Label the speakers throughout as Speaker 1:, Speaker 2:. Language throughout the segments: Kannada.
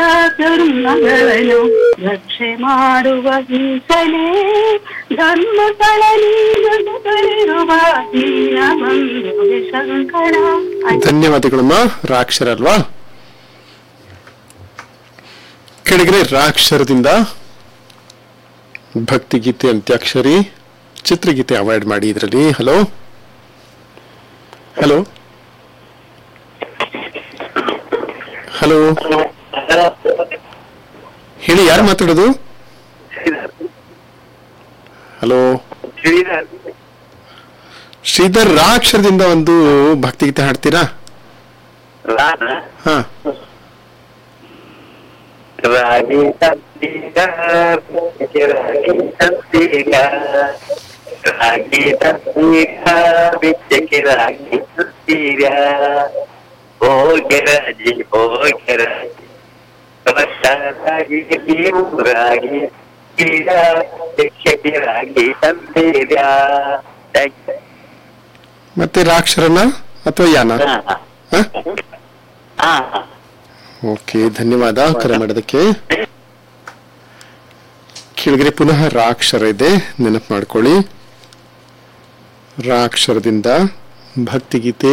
Speaker 1: ಧರ್ಮಗಳನ್ನು ರಕ್ಷೆ ಮಾಡುವ ಈಸಲೇ ಧರ್ಮಗಳಲ್ಲಿ ಜಗದಲ್ಲಿರುವ ದೀನ ಬಂಧುವೆ ಶಂಕರ ಆಯ್ತು.
Speaker 2: ಧನ್ಯವಾದಗಳಮ್ಮ ರಾಕ್ಷರ ಅಲ್ವಾ ಕೆಳಗಡೆ ರಾಕ್ಷರದಿಂದ ಭಕ್ತಿಗೀತೆ ಅಂತ್ಯಾಕ್ಷರಿ ಚಿತ್ರಗೀತೆ ಅವಾಯ್ಡ್ ಮಾಡಿ ಇದರಲ್ಲಿ ಹಲೋ ಹಲೋ ಹಲೋ ಹೇಳಿ ಯಾರು ಮಾತಾಡೋದು ಹಲೋ ಶ್ರೀಧರ್ ರಾಕ್ಷರದಿಂದ ಒಂದು ಭಕ್ತಿಗೀತೆ ಹಾಡ್ತೀರಾ ಹಾ
Speaker 3: ರಾಗಿ ತಂದೀಗ ರಾಗಿ ತಂದೀಗ ರಾಗಿ ತಂದೀಗ ಬಿಚ್ಚಕ್ಕೆ ರಾಗಿ ತಂದೀಗ ಹೋಗೆ ರಾಜಿ ಹೋಗೆ ರಾಜಿ ರಾಗಿ ನೀವು ರಾಗಿ ಈಗ ಬಿಚ್ಚಕ್ಕೆ ರಾಗಿ ತಂದೀಗ
Speaker 2: ಮತ್ತೆ ರಾಕ್ಷರನ ಅಥವಾ ಯಾನ ಹ?
Speaker 3: ಹಾ
Speaker 2: ಓಕೆ ಧನ್ಯವಾದ ಕರೆ ಮಾಡೋದಕ್ಕೆ ಕೆಳಗಡೆ ಪುನಃ ರಾಕ್ಷರ ಇದೆ ನೆನಪು ಮಾಡ್ಕೊಳ್ಳಿ ರಾಕ್ಷರದಿಂದ ಭಕ್ತಿಗೀತೆ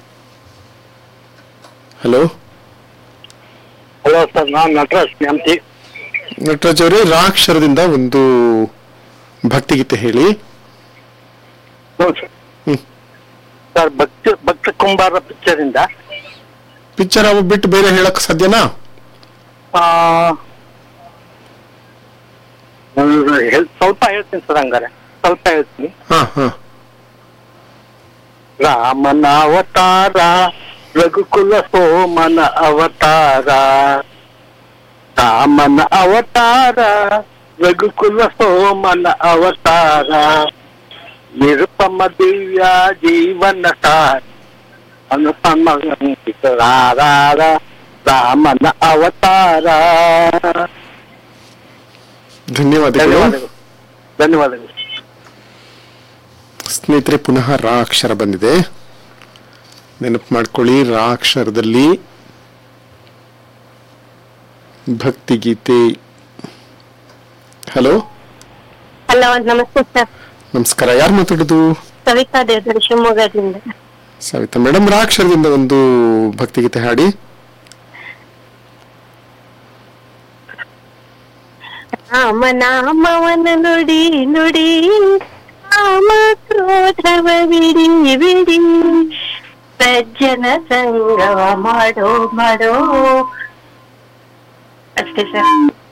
Speaker 2: ಹಲೋ
Speaker 4: ಹಲೋ ಸರ್ ನಾನು ನಟರಾಜ್ ನ್ಯಾಮತಿ
Speaker 2: ನಟರಾಜ್ ಅವರೇ ರಾಕ್ಷರದಿಂದ ಒಂದು ಭಕ್ತಿಗೀತೆ ಹೇಳಿ
Speaker 4: ಹೌದು ಸರ್
Speaker 2: ಹ್ಮ್.
Speaker 4: ಸರ್ ಭಕ್ತ ಭಕ್ತ ಕುಂಬಾರ ಪಿಕ್ಚರ್ ಇಂದ
Speaker 2: ಪಿಕ್ಚರ್ ಅವ ಬಿಟ್ಟು ಬೇರೆ ಹೇಳಕ್ ಸಾಧ್ಯನಾ
Speaker 4: ಆ, ಒಂದು ಹೇಳ್- ಸ್ವಲ್ಪ ಹೇಳ್ತೀನಿ ಸರ್ ಹಂಗಾರೆ ಸ್ವಲ್ಪ ಹೇಳ್ತೀನಿ
Speaker 2: ಹಾ ಹಾ
Speaker 4: ರಾಮನ ಅವತಾರ ರಘುಕುಲ ಸೋಮನ ಅವತಾರ ರಾಮನ ಅವತಾರ ರಘುಕುಲ ಸೋಮನ ಅವತಾರ ನಿರುಪಮ ದಿವ್ಯ ಜೀವನ ಸಾರ ಅನುಪಮ ರಾರ ರಾಮನ ಅವತಾರ
Speaker 2: ಧನ್ಯವಾದಗಳು
Speaker 4: ಧನ್ಯವಾದಗಳು ಧನ್ಯವಾದಗಳು
Speaker 2: ಸ್ನೇಹಿತರೆ ಪುನಃ ರಾ ಅಕ್ಷರ ಬಂದಿದೆ ನೆನಪು ಮಾಡ್ಕೊಳ್ಳಿ ರಾ ಅಕ್ಷರದಲ್ಲಿ ಭಕ್ತಿಗೀತೆ ಹಲೋ
Speaker 5: ಹಲೋ ನಮಸ್ತೆ ಸರ್
Speaker 2: ನಮಸ್ಕಾರ ಯಾರು ಮಾತಾಡೋದು
Speaker 5: ಸವಿತಾ ದೇವರ ಶಿವಮೊಗ್ಗದಿಂದ
Speaker 2: ಸವಿತಾ ಮೇಡಮ್ ರಾ ಅಕ್ಷರದಿಂದ ಒಂದು ಭಕ್ತಿಗೀತೆ ಹಾಡಿ
Speaker 5: ರಾಮನಾಮವನ ನುಡಿ ನುಡಿ ಕಾಮ ಕ್ರೋಧವ ಬಿಡಿ ಬಿಡಿ ಸಜ್ಜನ ಸಂಗವ ಮಾಡೋ ಮಾಡೋ ಅಷ್ಟೇ ಸರ್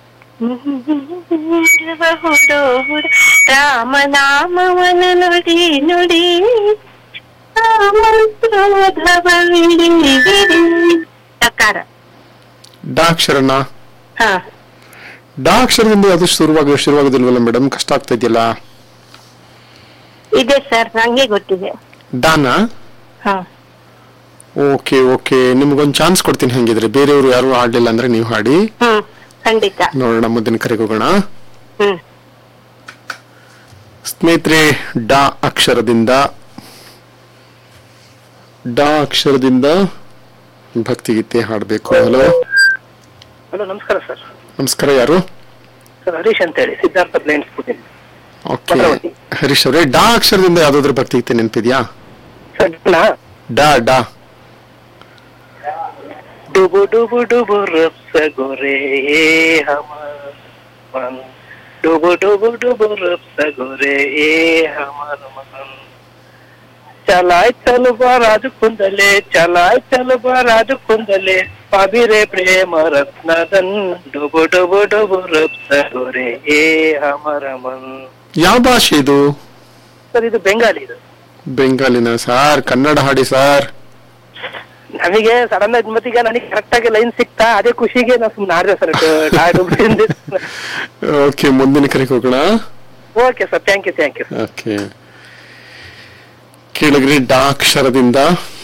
Speaker 5: ಹುಡು ಹುಡು ರಾಮನಾಮವನ ನುಡಿ ನುಡಿ ಕಾಮ ಕ್ರೋಧವ ಬಿಡಿ ಬಿಡಿ ಸಕಾರ
Speaker 2: ಡಾ ಅಕ್ಷರನ
Speaker 5: ಹಾ
Speaker 2: ಡಾ ಅಕ್ಷರದಿಂದ ಅದು ಶುರುವಾಗ ಶುರುವಾಗೋದಿಲ್ವಲ್ಲ ಮೇಡಮ್ ಕಷ್ಟ ಆಗ್ತಾ ಇದೆಯಲ್ಲ
Speaker 5: ಇದೆ ಸರ್ ನಂಗೆ ಗೊತ್ತಿದೆ
Speaker 2: ಡಾನಾ
Speaker 5: ಹಾ
Speaker 2: ಓಕೆ ಓಕೆ ನಿಮ್ಗೊಂದು ಚಾನ್ಸ್ ಕೊಡ್ತೀನಿ ಹಂಗಿದ್ರೆ ಬೇರೆಯವರು ಯಾರು ಹಾಡ್ಲಿಲ್ಲ ಅಂದ್ರೆ ನೀವು ಹಾಡಿ
Speaker 5: ಹ್ಮ್ ಖಂಡಿತ
Speaker 2: ನೋಡೋಣ ಮುಂದಿನ ಕರೆಗೆ ಹೋಗೋಣ
Speaker 5: ಹ್ಮ್
Speaker 2: ಸ್ನೇಹಿತರೆ ಡಾ ಅಕ್ಷರದಿಂದ ಡಾ ಅಕ್ಷರದಿಂದ ಭಕ್ತಿಗೀತೆ ಹಾಡಬೇಕು ಹಲೋ
Speaker 4: ಹಲೋ ನಮಸ್ಕಾರ ಸರ್
Speaker 2: ನಮಸ್ಕಾರ ಯಾರು
Speaker 4: ಸರ್ ಹರೀಶ್ ಅಂತ ಹೇಳಿ Siddhartha blind school
Speaker 2: okay
Speaker 4: Bhadravati.
Speaker 2: Harish ಅವರೇ ಡಾ ಅಕ್ಷರದಿಂದ ಯಾವ್ದಾದ್ರು ಭಕ್ತಿಗೀತೆ ನೆನಪಿದ್ಯಾ
Speaker 4: ಸರ್
Speaker 2: ಡಾ ಡಾ
Speaker 4: डुबु डुबु डुबु रब सगोरे ए हमार मन डुबु डुबु डुबु रब सगोरे ए हमार मन चलाय चलबा राज कुंदले चलाय चलबा राज कुंदले पाबिरे प्रेम रत्नदन डुबु डुबु डुबु रब सगोरे ए हमाರ ಮನ್
Speaker 2: ಯಾವ ಭಾಷೆ ಇದು
Speaker 4: ಸರ್ ಇದು ಬೆಂಗಾಲಿ ಇದು
Speaker 2: ಬೆಂಗಾಲಿನ ಸಾರ್ ಕನ್ನಡ ಹಾಡಿ ಸಾರ್
Speaker 4: ನಮಗೆ ಸಡನ್ ಆಗಿ ಮತ್ತೀಗ ನನಗೆ ಕರೆಕ್ಟ್ ಆಗಿ ಲೈನ್ ಸಿಕ್ತಾ ಅದೇ ಖುಷಿಗೆ ನಾನು ಸುಮ್ಮನೆ ಆಡ್ದೆ ಸರ್
Speaker 2: ಓಕೆ ಮುಂದಿನ ಕರೆಗೆ ಹೋಗೋಣ
Speaker 4: okay sir thank you thank you
Speaker 2: okay ಕೆಳಗಡೆ ಡಾ ಅಕ್ಷರದಿಂದ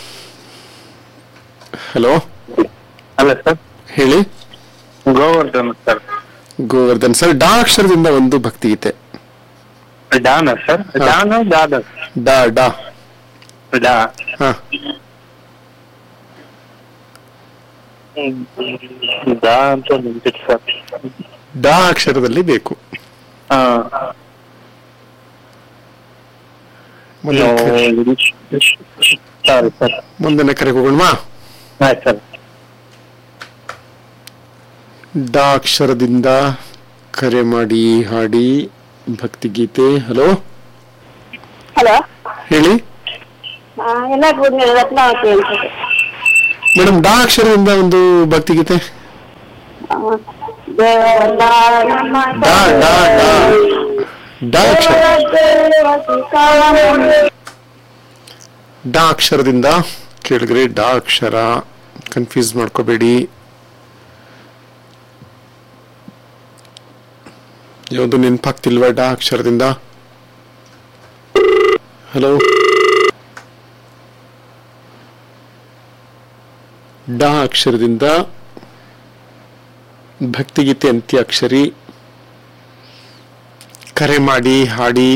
Speaker 2: ಹಲೋ
Speaker 3: ಅಲ್ಲ ಸರ್
Speaker 2: ಹೇಳಿ
Speaker 3: ಗೋವರ್ಧನ್ ಸರ್
Speaker 2: ಗೋವರ್ಧನ್ ಸರ್ ಡಾ ಅಕ್ಷರದಿಂದ ಒಂದು ಭಕ್ತಿಗೀತೆ
Speaker 3: ಡಾನ ಸರ್ ಡಾನ ದಾದ
Speaker 2: ಡಾ ಡಾ
Speaker 3: ಡಾ
Speaker 2: ಹಾ
Speaker 3: ದಾ ಅಂತ ನೆನ್ಪಿತ್ತು ಸರ್
Speaker 2: ಡಾ ಅಕ್ಷರದಲ್ಲಿ ಬೇಕು
Speaker 3: ಹಾ
Speaker 2: ಮುಂದಿನ ಕರೆ-
Speaker 3: ಸರಿ ಸರ್
Speaker 2: ಮುಂದಿನ ಕರೆಗೆ ಹೋಗೋಣ
Speaker 3: ಆಯ್ತು ಸರ್
Speaker 2: ಡಾ ಅಕ್ಷರದಿಂದ ಕರೆ ಮಾಡಿ ಹಾಡಿ ಭಕ್ತಿಗೀತೆ ಹಲೋ
Speaker 5: ಹಲೋ
Speaker 2: ಹೇಳಿ
Speaker 5: ಎಲ್ಲ ಗುಡ್ ರತ್ನಾವತಿ ಅಂತ
Speaker 2: ಮೇಡಮ್ ಡಾ ಅಕ್ಷರದಿಂದ ಒಂದು ಭಕ್ತಿಗೀತೆ
Speaker 5: ದೇವರ ನಮ್ಮ
Speaker 2: ಡಾ ಡಾ ಡಾ ಡಾ ಅಕ್ಷರ ಡಾ ಅಕ್ಷರದಿಂದ ಕೇಳಿದ್ರೆ ಡಾ ಅಕ್ಷರ ಕನ್ಫ್ಯೂಸ್ ಮಾಡ್ಕೋಬೇಡಿ ಯಾವುದು ನೆನಪಾಗ್ತಿಲ್ವಾ ಡಾ ಅಕ್ಷರದಿಂದ ಹಲೋ ಡಾ ಅಕ್ಷರದಿಂದ ಭಕ್ತಿಗೀತೆ ಅಂತ್ಯಾಕ್ಷರಿ ಕರೆ ಮಾಡಿ ಹಾಡಿ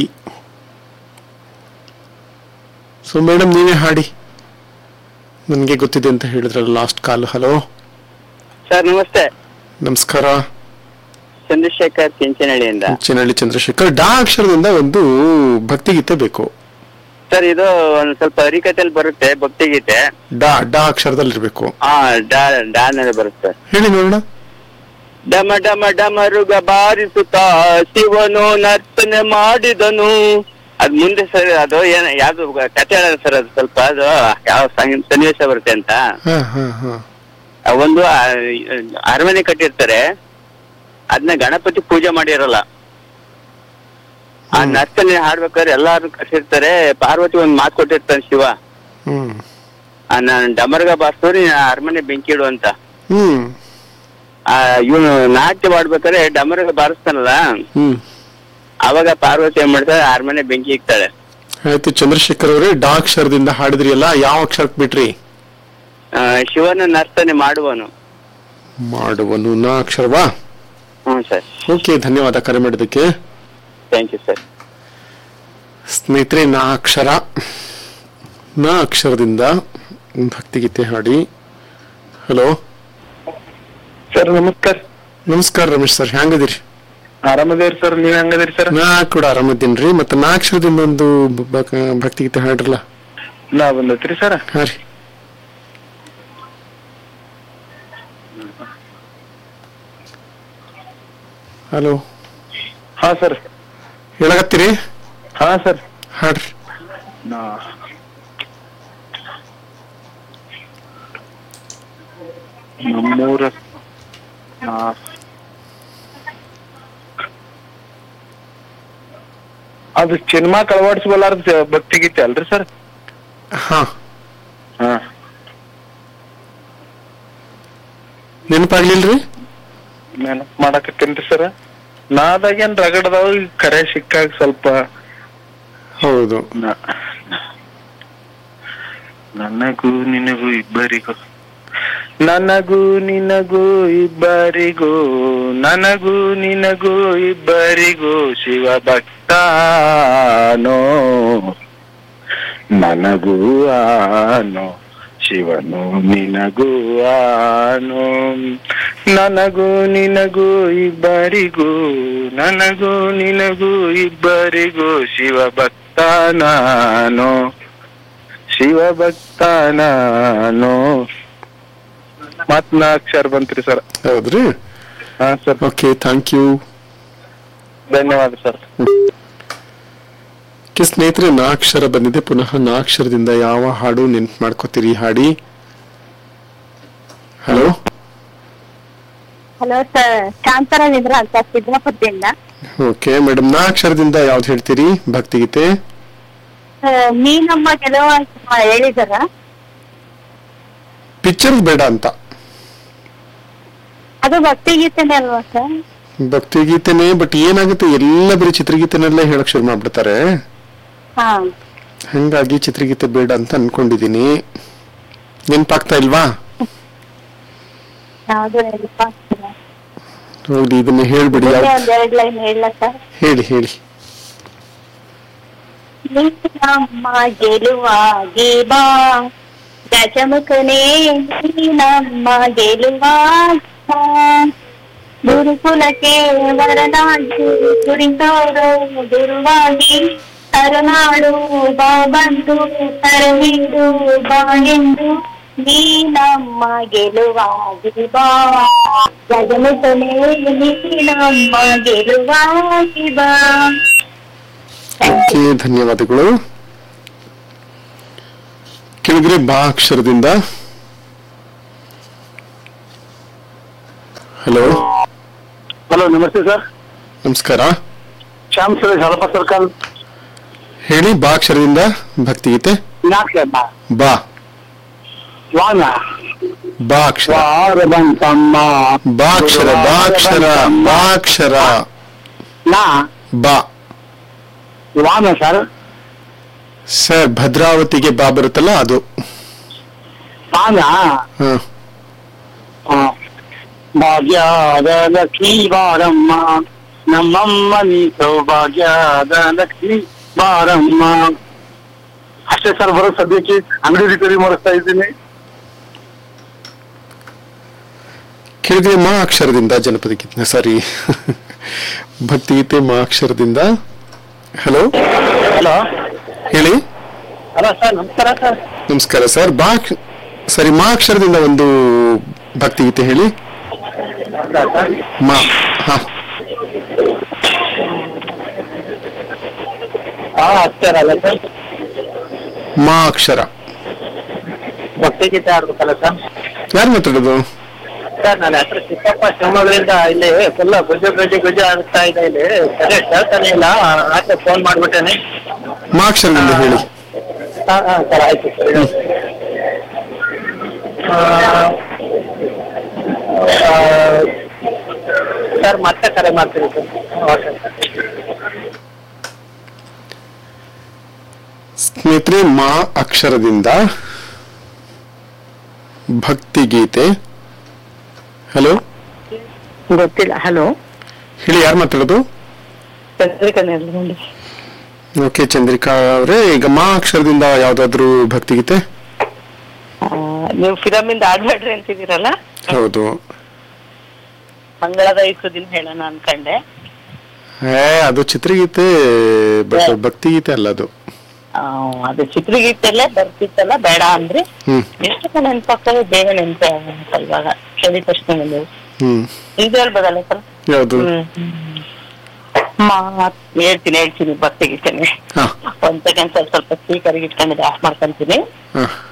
Speaker 2: ಸೊ ಮೇಡಮ್ ನೀವೇ ಹಾಡಿ ನನಗೆ ಗೊತ್ತಿದೆ ಅಂತ ಹೇಳಿದ್ರಲ್ಲ ಲಾಸ್ಟ್ ಕಾಲ್ ಹಲೋ
Speaker 4: ಸರ್ ನಮಸ್ತೆ
Speaker 2: ನಮಸ್ಕಾರ
Speaker 4: ಚಂದ್ರಶೇಖರ್ ಕೆಂಚನಹಳ್ಳಿಯಿಂದ
Speaker 2: ಚಿನ್ನಳ್ಳಿ ಚಂದ್ರಶೇಖರ್ ಡಾ ಅಕ್ಷರದಿಂದ ಒಂದು ಭಕ್ತಿಗೀತೆ ಬೇಕು
Speaker 4: ಸರ್ ಇದು ಒಂದ್ ಸ್ವಲ್ಪ ಹರಿಕತೆಯಲ್ಲಿ ಬರುತ್ತೆ ಭಕ್ತಿಗೀತೆ
Speaker 2: ಡಾ ಡಾ ಅಕ್ಷರದಲ್ಲಿರ್ಬೇಕು
Speaker 4: ಹಾ ಡಾ ಡಾನಲ್ಲಿ ಬರುತ್ತೆ
Speaker 2: ಹೇಳಿ ನೋಡೋಣ
Speaker 4: ಡಮ ಡಮ ಡಮರುಗ ಬಾರಿಸುತ್ತ ಶಿವನು ನರ್ತನೆ ಮಾಡಿದನು ಅದ್ ಮುಂದೆ ಸರ್ ಅದು ಏನ ಯಾವ್ದು ಕತೆ ಹೇಳೋದು ಸರ್ ಅದು ಸ್ವಲ್ಪ ಅದು ಯಾವ ಸಂಗ- ಸನ್ನಿವೇಶ ಬರುತ್ತೆ ಅಂತ
Speaker 2: ಹಾ ಹಾ ಹಾ
Speaker 4: ಆ ಒಂದು ಆ, ಅರಮನೆ ಕಟ್ಟಿರ್ತಾರೆ ಅದನ್ನ ಗಣಪತಿ ಪೂಜೆ ಮಾಡಿರಲ್ಲ ಆ
Speaker 2: ಹ್ಮ್.
Speaker 4: ನರ್ತನೆ ಹಾಡ್ಬೇಕಾದ್ರೆ ಎಲ್ಲಾರು ಕಟ್ಟಿರ್ತಾರೆ ಪಾರ್ವತಿ ಒಂದ್ ಮಾತು ಕೊಟ್ಟಿರ್ತಾನೆ ಶಿವ
Speaker 2: ಹ್ಮ್
Speaker 4: ಆ, ನಾನ್ ಡಮರ್ಗ ಬಾರಿಸೋರಿ ಅರಮನೆ ಬೆಂಕಿ ಇಡು ಅಂತ
Speaker 2: ಹ್ಮ್
Speaker 4: ಆ ಇವನು ನಾಟ್ಯ ಮಾಡ್ಬೇಕಾದ್ರೆ ಡಮರ್ಗ ಬಾರಿಸ್ತಾನಲ್ಲ
Speaker 2: ಹ್ಮ್
Speaker 4: ಅವಾಗ ಪಾರ್ವತಿ ಏನ್ ಮಾಡ್ತಾಳೆ ಅರಮನೆ ಬೆಂಕಿ ಇಕ್ತಾಳೆ
Speaker 2: ಆಯ್ತು ಚಂದ್ರಶೇಖರ್ ಅವರೇ ಡಾ ಅಕ್ಷರದಿಂದ ಹಾಡಿದ್ರಿ ಅಲ್ಲ ಯಾವ ಅಕ್ಷರಕ್ಕೆ ಬಿಟ್ರಿ
Speaker 4: ಆ, ಶಿವನ ನರ್ತನೆ ಮಾಡುವನು
Speaker 2: ಮಾಡುವನು ನಾ ಅಕ್ಷರವಾ
Speaker 4: ಹ್ಮ್ ಸರ್
Speaker 2: ಓಕೆ ಧನ್ಯವಾದ ಕರೆ ಮಾಡಿದ್ದಕ್ಕೆ
Speaker 4: ಥ್ಯಾಂಕ್ ಯು ಸರ್
Speaker 2: ಸ್ನೇಹಿತರೆ ನಾ ಅಕ್ಷರ ನಾ ಅಕ್ಷರದಿಂದ ಭಕ್ತಿಗೀತೆ ಹಾಡಿ ಹಲೋ
Speaker 3: ಸರ್ ನಮಸ್ಕಾರ
Speaker 2: ನಮಸ್ಕಾರ ರಮೇಶ್ ಸರ್ ಹೆಂಗದಿರಿ
Speaker 3: ಆರಾಮದೇವ್ರಿ ಸರ್ ನೀವ್ ಹೆಂಗದಿರಿ ಸರ್
Speaker 2: ನಾ ಕೂಡ ಆರಾಮದ್ದೀನ್ರಿ ಮತ್ತೆ ನಾ ಅಕ್ಷರದಿಂದ ಒಂದು ಬ- ಭಕ್ತಿಗೀತೆ ಹಾಡ್ರಲ್ಲ
Speaker 3: ನಾ ಬಂದತ್ರಿ ಸರ್
Speaker 2: ಹಾ ರೀ ಹಲೋ
Speaker 3: ಹಾ ಸರ್
Speaker 2: ಹೇಳಕತ್ತೀರಿ
Speaker 3: ಹಾ ಸರ್
Speaker 2: ಹಾಡ್ರಿ
Speaker 3: ನಾ ನಮ್ಮೂರ ನಾ ಅದು ಸಿನಿಮಾ ಕಳವಾಡಿಸ್ಬಲ್ಲಾರ್ದ ಭಕ್ತಿಗೀತೆ ಅಲ್ರಿ ಸರ್
Speaker 2: ಹಾ
Speaker 3: ಹಾ
Speaker 2: ನೆನಪಾಗ್ಲಿಲ್ರಿ
Speaker 3: ನೆನಪ್ ಮಾಡಕತ್ತೇನ್ರಿ ಸರ್ ನಾದಾಗೇನ್ ರಗಡದಾವ ಈಗ ಕರೆ ಸಿಕ್ಕಾಗ ಸ್ವಲ್ಪ
Speaker 2: ಹೌದು
Speaker 3: ನ- ನನಗೂ ನಿನಗೂ ಇಬ್ಬರಿಗೂ ನನಗೂ ನಿನಗೂ ಇಬ್ಬರಿಗೂ ನನಗೂ ನಿನಗೂ ಇಬ್ಬರಿಗೂ ಶಿವ ಭಕ್ತಾನೋ ನನಗೂ ಆನೋ ಶಿವನು ನಿನಗೂ ಆನೋ ನನಗೂ ನಿನಗೂ ಇಬ್ಬರಿಗೂ ನನಗೂ ನಿನಗೂ ಇಬ್ಬರಿಗೂ ಶಿವ ಭಕ್ತಾನೋ ಶಿವ ಭಕ್ತಾನೋ ಮತ್ ನಾ ಅಕ್ಷರ ಬಂತ್ರಿ ಸರ್
Speaker 2: ಹೌದ್ರಿ
Speaker 3: ಹಾ ಸರ್
Speaker 2: ಓಕೆ ಥ್ಯಾಂಕ್ ಯು
Speaker 3: ಧನ್ಯವಾದ ಸರ್
Speaker 2: ಕೆ ಸ್ನೇಹಿತರೆ ನಾಕ್ಷರ ಬಂದಿದೆ ಪುನಃ ನಾಕ್ಷರದಿಂದ ಯಾವ ಹಾಡು ನೆನ್ಪು ಮಾಡ್ಕೋತೀರಿ ಹಾಡಿ ಹಲೋ
Speaker 5: ಹಲೋ ಸರ್ ಶಾಂತರಾಜಿಂದ್ರ ಅಂತ ಸಿದ್ದಾಪುರದಿಂದ
Speaker 2: ಓಕೆ ಮೇಡಮ್ ನಾಕ್ಷರದಿಂದ ಯಾವ್ದು ಹೇಳ್ತೀರಿ ಭಕ್ತಿಗೀತೆ
Speaker 5: ನೀ ನಮ್ಮ ಗೆಲುವ ಅಂತ ಹೇಳಿದಾರ
Speaker 2: ಪಿಕ್ಚರ್ ಬೇಡ ಅಂತ
Speaker 5: ಅದು ಭಕ್ತಿಗೀತೆನೇ ಅಲ್ವಾ ಸರ್
Speaker 2: ಭಕ್ತಿಗೀತೆನೇ ಬಟ್ ಏನಾಗುತ್ತೆ ಎಲ್ಲ ಬರೀ ಚಿತ್ರಗೀತೆನೆಲ್ಲ ಹೇಳಕ್ ಶುರು ಮಾಡ್ಬಿಡ್ತಾರೆ
Speaker 5: ಹಾ
Speaker 2: ಹಂಗಾಗಿ ಚಿತ್ರಗೀತೆ ಬೇಡ ಅಂತ ಅನ್ಕೊಂಡಿದೀನಿ ನೆನ್ಪಾಗ್ತಾ ಇಲ್ವಾ
Speaker 5: ಯಾವ್ದು ನೆನಪಾಗ್ತಿಲ್ಲ
Speaker 2: ಹೌದು ಇದನ್ನ ಹೇಳ್ಬಿಡಿ
Speaker 5: ಮುಂದೆ
Speaker 2: ಯಾವ್ದು
Speaker 5: ಒಂದ್ ಎರಡ್ ಲೈನ್ ಹೇಳ ಸರ್
Speaker 2: ಹೇಳಿ ಹೇಳಿ
Speaker 5: ನೀ ನಮ್ಮ ಗೆಲುವಾಗಿ ಬಾ ಗಜಮುಖನೇ ನೀ ನಮ್ಮ ಗೆಲುವ ಗುರುಕುಲಕ್ಕೆ ವರನಾಡು ಕುರಿತೋರು ಗುರುವಾಗಿ ತರನಾಡು ಬಾ ಬಂದು ತರವಿಡು ಬಾ ಎಂದು ನೀ ನಮ್ಮ ಗೆಲುವಾಗಿ ಬಾ ಗಜಮುಖನೇ ನೀ ನಮ್ಮ ಗೆಲುವಾಗಿ ಬಾ
Speaker 2: ಓಕೆ ಧನ್ಯವಾದಗಳು ಕೆಳಗರೆ ಬಾ ಅಕ್ಷರದಿಂದ ಹಲೋ
Speaker 3: ಹಲೋ ನಮಸ್ತೆ ಸರ್
Speaker 2: ನಮಸ್ಕಾರ
Speaker 3: ಶ್ಯಾಮ್ ಸುರೇಶ್ ಹಳಪ ಸರ್ಕಲ್
Speaker 2: ಹೇಳಿ ಬಾ ಅಕ್ಷರದಿಂದ ಭಕ್ತಿಗೀತೆ
Speaker 3: ನಾಲ್ಕು
Speaker 2: ಬಾ
Speaker 3: ವಾನ
Speaker 2: ಬಾ ಅಕ್ಷರ
Speaker 3: ವಾರ ಬಂತಮ್ಮ
Speaker 2: ಬಾ ಅಕ್ಷರ ಬಾ ಅಕ್ಷರ ಬಾ ಅಕ್ಷರ
Speaker 3: ನಾ
Speaker 2: ಬಾ
Speaker 3: ವಾನ ಸರ್
Speaker 2: ಸರ್ ಭದ್ರಾವತಿಗೆ ಬಾ ಬರುತ್ತಲ್ಲ ಅದು
Speaker 3: ವಾನ
Speaker 2: ಹ
Speaker 3: ಭಾಗ್ಯದ ಲಕ್ಷ್ಮೀ ಬಾರಮ್ಮ ನಮ್ಮಮ್ಮ ನೀ ಸೌಭಾಗ್ಯದ ಲಕ್ಷ್ಮೀ ಬಾರಮ್ಮ ಅಷ್ಟೇ ಸರ್ ಬರೋ ಸದ್ಯಕ್ಕೆ ಅಂಗಡಿ ರಿಪೇರಿ ಮಾಡಿಸ್ತಾ ಇದ್ದೀನಿ
Speaker 2: ಕೆಳಗರೆ ಮಾ ಅಕ್ಷರದಿಂದ ಜನಪದ ಗೀತೆ ಸಾರಿ ಭಕ್ತಿಗೀತೆ ಮಾ ಅಕ್ಷರದಿಂದ ಹಲೋ
Speaker 3: ಹಲೋ
Speaker 2: ಹೇಳಿ
Speaker 3: ಹಲೋ ಸರ್ ನಮಸ್ಕಾರ ಸರ್
Speaker 2: ನಮಸ್ಕಾರ ಸರ್ ಬಾ ಅಕ್ಷ- ಸರಿ ಮಾ ಅಕ್ಷರದಿಂದ ಒಂದು ಭಕ್ತಿಗೀತೆ ಹೇಳಿ ಮಾ ಹಾ
Speaker 3: ಹಾ ಅಷ್ಟೇ ಅಲ್ಲ ಸರ್
Speaker 2: ಮಾ ಅಕ್ಷರ
Speaker 3: ಭಕ್ತಿ ಗೀತೆ ಆಡ್ಬೇಕಲ್ಲ ಸರ್
Speaker 2: ಯಾರು ಮಾತಾಡೋದು
Speaker 3: ಸರ್ ನನ್ನ ಹೆಸರು ಚಿಕ್ಕಪ್ಪ ಶಿವಮೊಗ್ಗದಿಂದ ಇಲ್ಲಿ ಫುಲ್ ಗುಜ್ಜು ಗುಜ್ಜು ಗುಜ್ಜು ಆಗ್ತಾ ಇದೆ ಇಲ್ಲಿ ಸರಿ ಕೇಳ್ತಾನೆ ಇಲ್ಲ ಆಚೆ ಫೋನ್ ಮಾಡ್ಬಿಟ್ಟೇನೆ
Speaker 2: ಮಾ ಅಕ್ಷರದಿಂದ ಹೇಳಿ
Speaker 3: ಹಾ ಹಾ ಸರ್ ಆಯ್ತು ಸರ್ ಆ, ಆ, ಸರ್ ಮತ್ತೆ ಕರೆ ಮಾಡ್ತೀನಿ ಸರ್ ಓಕೆ
Speaker 2: ಸ್ನೇಹಿತರೆ ಮಾ ಅಕ್ಷರದಿಂದ ಭಕ್ತಿಗೀತೆ ಹಲೋ
Speaker 6: ಗೊತ್ತಿಲ್ಲ ಹಲೋ
Speaker 2: ಹೇಳಿ ಯಾರು ಮಾತಾಡೋದು
Speaker 6: ಚಂದ್ರಿಕಾ ನೆರಳು
Speaker 2: ಓಕೆ ಚಂದ್ರಿಕಾ ಅವರೇ ಈಗ ಮಾ ಅಕ್ಷರದಿಂದ ಯಾವ್ದಾದ್ರು ಭಕ್ತಿಗೀತೆ
Speaker 6: ನೀವು ಫಿಲಮಿಂದ ಆಡ್ಬೇಡ್ರಿ ಅಂತಿದ್ದೀರಲ್ಲ
Speaker 2: ಹೌದು
Speaker 6: ಮಂಗಳದ ಇಷ್ಟು ದಿನ ಹೇಳೋಣ ಅನ್ಕಂಡೆ
Speaker 2: ಏ ಅದು ಚಿತ್ರಗೀತೆ ಬಟ್ ಭಕ್ತಿಗೀತೆ ಅಲ್ಲ ಅದು
Speaker 6: ಆ, ಅದು ಚಿತ್ರಗೀತೆಲ್ಲೇ ಬರ್ತಿತ್ತಲ್ಲ ಬೇಡ ಅಂದ್ರೆ
Speaker 2: ಹ್ಮ್
Speaker 6: ಎಷ್ಟು ಜನ ನೆನ್ಪಾಗ್ತದೆ ಬೇಗ ನೆನ್ಪೆ ಆಗುತ್ತೆ ಇವಾಗ ಕೇಳಿದ ತಕ್ಷಣ ನೀವು
Speaker 2: ಹ್ಮ್
Speaker 6: ಇದು ಹೇಳ್ಬೋದಲ್ಲ ಸರ್
Speaker 2: ಯಾವ್ದು
Speaker 6: ಮಾತ್ ಹೇಳ್ತೀನಿ ಹೇಳ್ತೀನಿ ಭಕ್ತಿಗೀತೆನೆ
Speaker 2: ಹಾ
Speaker 6: ಒಂದ್ ಸೆಕೆಂಡ್ ಸ್ವಲ್ಪ ಸ್ಪೀಕರ್ಗೆ ಇಟ್ಕೊಂಡಿದ್ದೆ ಆಫ್ ಮಾಡ್ಕೊಂತೀನಿ
Speaker 2: ಹಾ